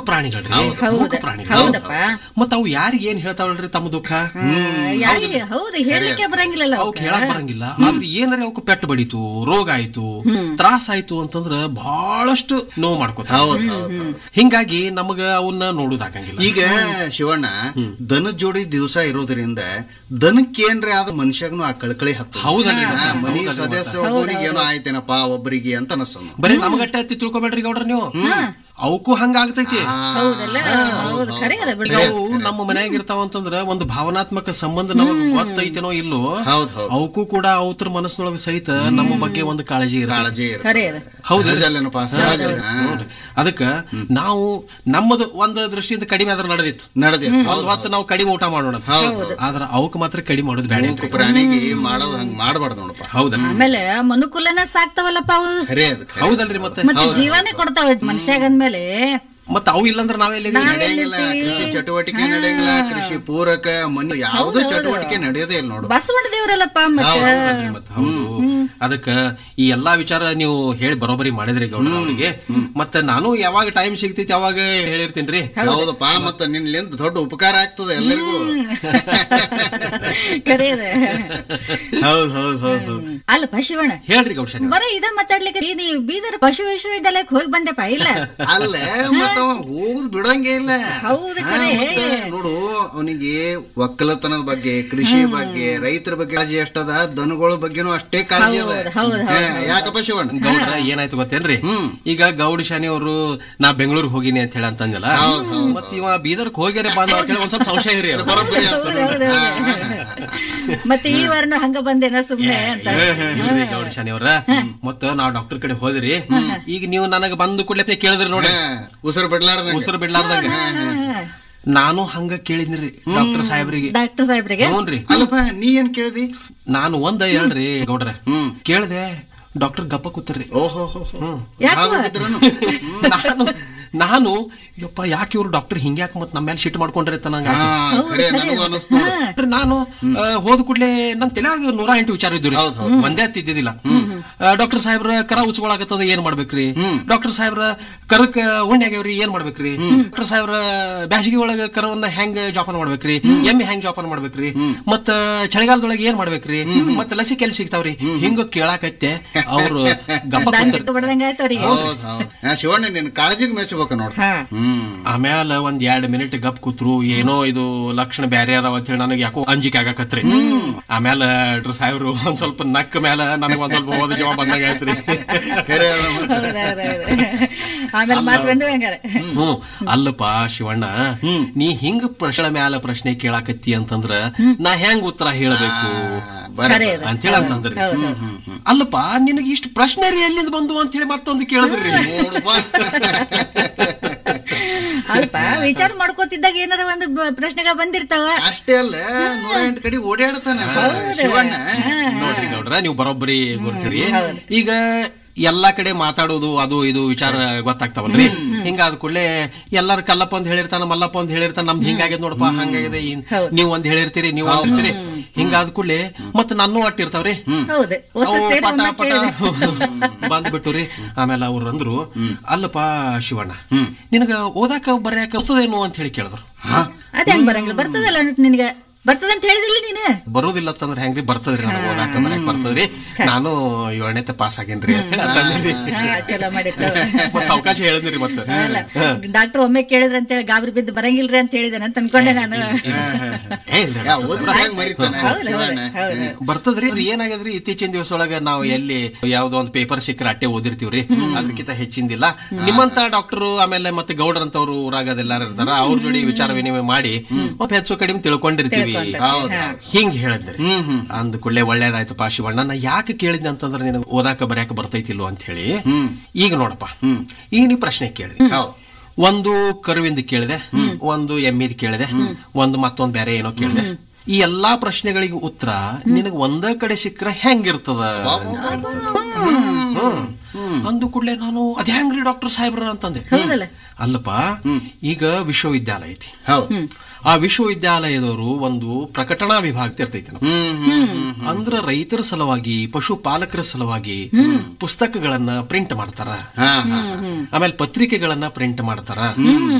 ಪ್ರಾಣಿಗಳ್ರಿ ಹೌದು. ಮೂಕ ಪ್ರಾಣಿಗಳು ಹೌದಪ್ಪ. ಮತ್ತ ಅವು ಯಾರಿಗೆ ಏನ್ ಹೇಳ್ತಾವಲ್ರಿ ತಮ್ಮ ದುಃಖ ಯಾರಿಗೆ ಹೌದು ಹೇಳಲಿಕ್ಕೆ ಬರಂಗಿಲ್ಲಲ್ಲ ಅವಕ್ ಹೇಳಕ್ ಬರಂಗಿಲ್ಲ ಆದ್ರೆ ಏನಾರ ಅವಕ್ಕೆ ಪೆಟ್ಟು ಬಡಿತು ರೋಗ ಆಯ್ತು ತ್ರಾಸ ಆಯ್ತು ಅಂತಂದ್ರ ಬಹಳಷ್ಟು ನೋವು ಮಾಡ್ಕೋತಾವ ಹೌದ್ ಹೌದ್ ಹೌದ್. ಹಿಂಗಾಗಿ ನಮಗ ಅವನ್ನ ನೋಡುದಾಗಂಗಿಲ್ಲ ಈಗ ಶಿವಣ್ಣ ದನದ ಜೋಡಿ ದಿವಸ ಇರೋದ್ರಿಂದ ದನಕ್ಕೇನ್ರಿ ಆದ ಮನುಷ್ಯಗನು ಆ ಕಳ್ಕಳಿ ಹತ್ತ ಹೌದಲ್ರಿ ಹಾ, ಮನಿ ಸದಸ್ಯ ಒಬ್ಬನಿಗೆ ಏನೋ ಆಯ್ತೇನಪ್ಪ ಒಬ್ಬರಿಗೆ ಅಂತ ಅನಸ್ತದ ಬರೀ ನಮಗಟ್ಟೆ ಹತ್ತಿ ತಿಳ್ಕೊಬೇಡ್ರಿ ಗೌಡ್ರ ನೀವು ಅವಕ್ಕೂ ಹಂಗ ಆಗ್ತೈತಿ ಹೌದಲ್ಲ ಹೌದು ಖರೆ ಅದ ಬಿಡ್ರಿ ಅವು ನಮ್ಮ ಮನ್ಯಾಗ ಇರ್ತಾವ ಅಂತಂದ್ರ ಒಂದು ಭಾವನಾತ್ಮಕ ಸಂಬಂಧ ನಮಗ್ ಗೊತ್ತೈತೇನೋ ಇಲ್ಲೋ ಹೌದ್ ಹೌದ್ ಅವಕ್ಕೂ ಕೂಡ ಅವತರ ಮನಸ್ಸಿನೊಳಗೆ ಸಹಿತ ನಮ್ಮ ಬಗ್ಗೆ ಒಂದು ಕಾಳಜಿ ಇರುತ್ತೆ ಕಾಳಜಿ ಇರುತ್ತೆ. ಖರೆ ಅದ ಹೌದು. ಸಹಜ ಅಲ್ಲೇನಪ್ಪ ಸಹಜ ಹಾ. ನೋಡ್ರಿ. ಅದಕ್ಕ ನಾವು ನಮ್ಮದು ಒಂದ್ ದೃಷ್ಟಿಯಿಂದ ಕಡಿಮೆ ಆದ್ರೆ ನಡೆದಿತ್ತು ನಡೆದಿ ಒಂದ್ ಹೊತ್ತು ನಾವು ಕಡಿಮೆ ಊಟ ಮಾಡೋಣ ಅಂತ. ಹೌದು. ಆದ್ರ ಅವಕ್ ಮಾತ್ರ ಕಡಿಮೆ ಮಾಡೋದು ಬೇಡ ಮೂಕ ಪ್ರಾಣಿಗೆ ಮಾಡೋದು ಹಂಗ ಮಾಡಬಾರ್ದು ನೋಡಪ್ಪ ಹೌದ ಆಮೇಲೆ ಮನುಕುಲನ ಸಾಕ್ತಾವಲ್ಲಪ್ಪ ಅವು ಖರೆ ಅದು ಖರೆ. ಹೌದಲ್ರಿ ಮತ್ತೆ ಮತ್ತೆ ಜೀವನೇ ಕೊಡ್ತಾವ ಮನುಷ್ಯಾಗಂದ್ಮೇಲೆ ಮತ್ತ ಅವು ಇಲ್ಲಂದ್ರ ನಾವೆಲ್ಲಿ ನಡೆಯಂಗಿಲ್ಲ ಕೃಷಿ ಚಟುವಟಿಕೆ ನಡೆಯಂಗಿಲ್ಲ ಕೃಷಿ ಪೂರಕ ಮನಿ ಯಾವುದೇ ಚಟುವಟಿಕೆ ನಡೆಯೋದೇ ಇಲ್ಲ ನೋಡು ಬಸವಣ್ಣ ದೇವ್ರಲ್ಲಪ್ಪ ಮತ್ತೆ ಹೌದಲ್ರಿ ಮತ್ತೆ ಹೌದು ಅದಕ್ಕ ಈ ಎಲ್ಲಾ ವಿಚಾರ ನೀವು ಹೇಳಿ ಬರೋಬ್ಬರಿ ಮಾಡಿದ್ರಿ ಗೌಡ್ರ ಅವರಿಗೆ ಮತ್ತೆ ನಾನು ಯಾವಾಗ ಟೈಮ್ ಸಿಗ್ತೈತಿ ಅವಾಗ ಹೇಳಿರ್ತೀನ್ರಿ ಹೌದಪ್ಪ ಮತ್ತ ನಿನ್ಲಿಂದ ದೊಡ್ಡ ಉಪಕಾರ ಆಗ್ತದೆ ಎಲ್ಲರಿಗೂ ಖರೆ ಅದ ಹೌದ್ ಹೌದ್ ಹೌದ್ ಹೌದ್ ಅಲ್ಲಪ್ಪ ಶಿವಣ್ಣ ಹೇಳ್ರಿ ಗೌಡ್ಶ ಬರೀ ಇದ ಮಾತಾಡ್ಲಿಕ್ಕೆ ನೀ ಬೀದರ್ ಪಶು ವಿಶ್ವವಿದ್ಯಾಲಯಕ್ಕೆ ಹೋಗಿ ಬಂದೆಪ್ಪ ಇಲ್ಲ ಅಲ್ಲ ಮತ್ತ ಅವ ಹೋಗುದ್ ಬಿಡಂಗೇ ಇಲ್ಲ ಹೌದು ಹಾ, ಖರೆ. ಮತ್ತೆ ನೋಡು ಅವನಿಗೆ ಒಕ್ಕಲತನದ ಬಗ್ಗೆ ಕೃಷಿ ಬಗ್ಗೆ ರೈತರ ಬಗ್ಗೆ ಕಾಳಜಿ ಎಷ್ಟದ ದನಗಳ ಬಗ್ಗೆನೂ ಅಷ್ಟೇ ಕಾಳಜಿ ಅದ ಹೌದು, ಹೌದು, ಹಾ, ಯಾಕಪ್ಪ ಶಿವಣ್ಣ ಗೌಡ್ರ ಏನಾಯ್ತು ಗೊತ್ತೇನ್ರಿ ಈಗ ಗೌಡ ಶಾನಿ ಅವರು ನಾ ಬೆಂಗಳೂರಿಗೆ ಹೋಗಿನಿ ಅಂತ ಹೇಳಿ ಅಂತಂದಲ್ಲ ಮತ್ ಇವ ಬೀದರ್ಕ್ ಹೋಗ್ಯಾರ ಬಂದ ಅಂತ ಹೇಳಿ ಒಂದ್ ಸ್ವಲ್ಪ ಸಂಶಯ ಇರಿ ಅವ್ರಿಗೆ. ಬರೋಬ್ಬರಿ ಹೌದು, ಆಗ್ತದೆ. ಹೌದು, ಹೌದು. ಮತ್ತೆ ಈ ವಾರನು ಹಂಗ ಬಂದೇನ ಸುಮ್ನೆ ಅಂತ ಇಲ್ರಿ ಗೌಡ ಶಾನಿ ಅವ್ರ ಮತ್ತ ನಾವ್ ಡಾಕ್ಟರ್ ಕಡೆ ಹೋದ್ರಿ ಈಗ ನೀವು ನನಗ ಬಂದು ಕೂಡಲೇ ಕೇಳಿದ್ರಿ ನೋಡಿ ಹಾ, ಉಸಿರು ಬಿಡ್ಲಾರ್ದಂಗ ಉಸಿರು ಬಿಡ್ಲಾರ್ದಂಗ ನಾನು ಹಂಗ ಕೇಳಿದ್ರಿ ಡಾಕ್ಟರ್ ಸಾಹೇಬ್ರಿಗೆ ಡಾಕ್ಟರ್ ಸಾಹೇಬ್ರಿಗೆ ಹ್ಞೂನ್ರಿ ಅಲ್ಲಪ್ಪ ನೀ ಏನ್ ಕೇಳಿದಿ ನಾನು ಒಂದ ಹೇಳ್ರಿ ಗೌಡ್ರ ಹ್ಮ್. ಕೇಳ್ದೆ ಡಾಕ್ಟರ್ ಗಪ್ಪ ಕೂತರ್ರಿ ಓಹೋ ಯಾಕೋ? ನಾನು ನಾನು ಯಪ್ಪ ಯಾಕೆ ಇವ್ರು ಡಾಕ್ಟರ್ ಹಿಂಗ್ಯಾಕ್ ಮತ್ ನಮ್ಮ ಮೇಲೆ ಶಿಟ್ ಮಾಡ್ಕೊಂಡ್ರೆ ಅಂತ ನಂಗೆ ಹಾ ಖರೆ ನನಗೂ ಅನಸ್ತು ನೋಡು. ಡಾಕ್ಟರ್ ನಾನು ಆ, ಹೋದ ಕೂಡಲೇ ನನ್ ತಲೆಯಾಗ ನೂರ ಎಂಟು ವಿಚಾರ ಇದ್ದು ಹೌದ್ ಹೌದ್. ಒಂದೇ ತಿದ್ದಿದ್ದಿಲ್ಲ ಡಾಕ್ಟರ್ ಸಾಹೇಬ್ರ ಕರ ಉಚ್ಕೊಳಕತ್ತದ ಏನ್ ಮಾಡ್ಬೇಕ್ರಿ ಡಾಕ್ಟರ್ ಸಾಹೇಬ್ರ ಕರಕ್ ಉಣ್ಣೆ ಆಗ್ಯಾವ್ರಿ ಏನ್ ಮಾಡ್ಬೇಕ್ರಿ ಡಾಕ್ಟರ್ ಸಾಹೇಬ್ರ ಬ್ಯಾಸಿಗೆ ಒಳಗ ಕರವನ್ನ ಹೆಂಗ್ ಜೋಪಾನ ಮಾಡ್ಬೇಕ್ರಿ ಎಮ್ಮೆ ಹೆಂಗ್ ಜೋಪಾನ ಮಾಡ್ಬೇಕ್ರಿ ಮತ್ತ ಚಳಿಗಾಲದೊಳಗೆ ಏನ್ ಮಾಡ್ಬೇಕ್ರಿ ಮತ್ತ ಲಸಿಕೆ ಎಲ್ಲಿ ಸಿಗ್ತಾವ್ರಿ ಹಿಂಗ ಕೇಳಾಕತ್ತೆ ಅವ್ರು ಗಪ್ಪ ದಾನ್ ಕೂತರ್ರಿ. ಕಿತ್ತು ಬಡ್ದಂಗ ಆಯ್ತು ಅವ್ರಿಗೆ ಹೌದ್ ಹೌದ್ ಹಾ, ಶಿವಣ್ಣ ನಿನ್ ಕಾಳಜಿಗೆ ಮೆಚ್ಚಬೇಕು ನೋಡ್ ಹಾ. ಹ್ಮ್ ಆಮ್ಯಾಲ ಒಂದ್ ಎರಡ್ ಮಿನಿಟ್ ಗಪ್ ಕೂತ್ರು ಏನೋ ಇದು ಲಕ್ಷಣ ಬ್ಯಾರೆ ಅದಾವ ಅಂತ ಹೇಳಿ ನನಗೆ ಯಾಕೋ ಅಂಜಿಕೆ ಆಗಾಕತ್ರಿ ಆಮ್ಯಾಲ ಡಾಕ್ಟರ್ ಸಾಹೇಬ್ರು ಒಂದ್ ಸ್ವಲ್ಪ ನಕ್ಕ ಮ್ಯಾಲ ನನಗ ಒಂದ್ ಸ್ವಲ್ಪ ಓದ ಜವಾಬ್ ಬಂದಾಗ ಆಯ್ತ್ರಿ ಖರೆ ಅದ ಮತ್ತೆ. ಹೌದೌದೌದು. ಆಮೇಲೆ ಮಾತು ಬಂದ್ವಿ ಹಂಗಾರೆ ಹ್ಮ್ ಅಲ್ಲಪ್ಪ ಶಿವಣ್ಣ ನೀ ಹಿಂಗ ಪ್ರಶ್ನೆ ಮ್ಯಾಲ ಪ್ರಶ್ನೆ ಕೇಳಾಕತ್ತಿ ಅಂತಂದ್ರ ನಾ ಹೆಂಗ್ ಉತ್ತರ ಹೇಳಬೇಕು ಬರ- ಖರೆ ಅದ. ಅಂತೇಳಿ ಅಂತಂದ್ರಿ ಅಲ್ಲಪ್ಪ ನಿನಗೆ ಇಷ್ಟು ಪ್ರಶ್ನೆ ರೀ ಎಲ್ಲಿಂದ ಬಂದು ಅಂತ ಹೇಳಿ ಮತ್ತೊಂದು ಕೇಳಿದ್ರಿ ನೋಡಪ್ಪ. ಅಲ್ಪ ವಿಚಾರ ಮಾಡ್ಕೋತಿದ್ದಾಗ ಏನಾರ ಒಂದು ಬ- ಪ್ರಶ್ನೆಗಳು ಬಂದಿರ್ತಾವ ಅಷ್ಟೇ ಅಲ್ಲ ನೂರ ಎಂಟು ಕಡೆ ಓಡಾಡ್ತಾನ ಶಿವಣ್ಣ ನೋಡ್ರಿ ಗೌಡ್ರ ನೀವು ಬರೋಬ್ಬರಿ ಗೊತ್ತೀರಿ ಈಗ ಎಲ್ಲಾ ಕಡೆ ಮಾತಾಡೋದು ಅದು ಇದು ವಿಚಾರ ಗೊತ್ತಾಗ್ತಾವಲ್ರಿ ಹಿಂಗಾದ ಕೂಡಲೇ ಎಲ್ಲಾರ ಕಲ್ಲಪ್ಪ ಅಂತ ಹೇಳಿರ್ತಾನ ಮಲ್ಲಪ್ಪ ಅಂತ ಹೇಳಿರ್ತಾನ ನಮ್ದು ಹಿಂಗಾಗ್ಯದ ನೋಡಪ್ಪ ಹಂಗಾಗಿದೆ ಇನ್- ನೀವ್ ಒಂದ್ ಹೇಳಿರ್ತೀರಿ ನೀವು ಒಂದ್ ಹೇಳ್ತೀರಿ ಹಿಂಗಾದ ಕೂಡಲೇ ಮತ್ತ ನನ್ನೂ ಒಟ್ಟಿರ್ತಾವ್ರಿ ಹೌದು ಹೊಸ ಅವು ಸೇರಿ ಪಟ ಒಮ್ಮೆ ಪಟ ಕೇಳಿದೆ. ಬಂದ್ಬಿಟ್ಟು ರೀ ಆಮೇಲೆ ಅವ್ರು ಅಂದ್ರು ಅಲ್ಲಪ್ಪ ಶಿವಣ್ಣ ನಿನಗ ಓದಾಕ ಬರ್ಯಾಕ ಬರ್ತದೇನು ಅಂತ ಹೇಳಿ ಕೇಳಿದ್ರು ಅದೇ ಹಂಗ್ ಬರಂಗಿಲ್ಲ ಬರ್ತದಲ್ಲ ಅನ್ನಿತ್ ನಿನಗ ಬರ್ತದಂತ ಹೇಳಿದಿಲ್ಲ ನೀನು ಬರೋದಿಲ್ಲ ಅಂತಂದ್ರೆ ಹೆಂಗ್ರಿ ಬರ್ತದ್ರಿ ನನಗೆ ಓದಾಕ ಬರಕ್ ಬರ್ತದ್ರಿ ನಾನು ಏಳನೇ ಪಾಸ್ ಆಗೇನ್ರಿ ಅಂತ ಹೇಳಿ ಅಂತಂದ್ರಿ ಹಾ, ಚಲೋ ಮಾಡಿತ್ತು ಮತ್ ಸಾವಕಾಶ ಹೇಳಿದ್ರಿ ಮತ್ತೆ ಅಲ್ಲ ಡಾಕ್ಟರ್ ಒಮ್ಮೆ ಕೇಳಿದ್ರ ಅಂತ ಹೇಳಿ ಗಾಬರಿ ಬಿದ್ದು ಬರಂಗಿಲ್ರಿ ಅಂತ ಹೇಳಿದಾನೆ ಅಂತ ಅನ್ಕೊಂಡೆ ನಾನು ಏ, ಇಲ್ರಿ, ಯಾ, ಓದಿದ್ರೆ ಹೆಂಗ್ ಮರಿತಾನೆ ಹೌದು, ಶಿವಣ್ಣ ಹೌದು, ಹೌದು. ಬರ್ತದ್ರಿ ಇದು ಏನಾಗದ್ರಿ ಇತ್ತೀಚಿನ ದಿವಸ ಒಳಗ ನಾವು ಎಲ್ಲಿ ಯಾವ್ದೋ ಒಂದು ಪೇಪರ್ ಸಿಕ್ಕರೆ ಅಟ್ಟೆ ಓದಿರ್ತೀವ್ರಿ ಅದಕ್ಕಿಂತ ಹೆಚ್ಚಿಂದಿಲ್ಲ ನಿಮ್ಮಂತ ಡಾಕ್ಟರ್ ಆಮೇಲೆ ಮತ್ತೆ ಗೌಡ್ರಂತವ್ರು ಊರಾಗ ಅದೆಲ್ಲಾರು ಇರ್ತಾರ ಅವ್ರ ಜೋಡಿ ವಿಚಾರ ವಿನಿಮಯ ಮಾಡಿ ಒಂದ್ ಹೆಚ್ಚು ಕಡಿಮೆ ತಿಳ್ಕೊಂಡಿರ್ತೀವಿ ಹೌದು ಹಿಂಗ್ ಹೇಳಿದ್ರಿ ಅಂದ ಕೂಡಲೇ ಒಳ್ಳೇದಾಯ್ತಪ್ಪ ಶಿವಣ್ಣ ನಾ ಯಾಕೆ ಕೇಳಿದ್ದೆ ಅಂತಂದ್ರೆ ನಿನಗೆ ಓದಾಕ ಬರ್ಯಾಕ ಬರ್ತೈತಿಲ್ವ ಅಂತ ಹೇಳಿ ಈಗ ನೋಡಪ್ಪ ಈಗ ನೀ ಪ್ರಶ್ನೆ ಕೇಳಿದೆ ಹೌದು ಒಂದು ಕರುವಿಂದ ಕೇಳಿದೆ ಒಂದು ಎಮ್ಮಿದ್ ಕೇಳಿದೆ ಒಂದು ಮತ್ತೊಂದ್ ಬೇರೆ ಏನೋ ಕೇಳಿದೆ ಈ ಎಲ್ಲಾ ಪ್ರಶ್ನೆಗಳಿಗೆ ಉತ್ತರ ನಿನಗ್ ಒಂದ ಕಡೆ ಸಿಕ್ಕ್ರ ಹೆಂಗಿರ್ತದ ಅಂತ ಹೇಳ್ತಾರೆ. ಹ್ಮ್. ಅಂದು ಕೂಡಲೇ ನಾನು ಅದ್ ಹೆಂಗ್ರಿ ಡಾಕ್ಟರ್ ಸಾಹೇಬ್ರ ಅಂತಂದೆ ಹೌದಲ್ಲ ಅಲ್ಲಪ್ಪ ಈಗ ವಿಶ್ವವಿದ್ಯಾಲಯ ಐತಿ ಹೌದು ಆ ವಿಶ್ವವಿದ್ಯಾಲಯದವರು ಒಂದು ಪ್ರಕಟಣಾ ವಿಭಾಗ ಇರ್ತೈತಿ ನಮ್ದು. ಹ್ಮ್ ಹ್ಮ್ ಅಂದ್ರ ರೈತರ ಸಲುವಾಗಿ ಪಶುಪಾಲಕರ ಸಲುವಾಗಿ ಪುಸ್ತಕಗಳನ್ನ ಪ್ರಿಂಟ್ ಮಾಡ್ತಾರ ಹಾ ಹಾ ಆಮೇಲೆ ಪತ್ರಿಕೆಗಳನ್ನ ಪ್ರಿಂಟ್ ಮಾಡ್ತಾರ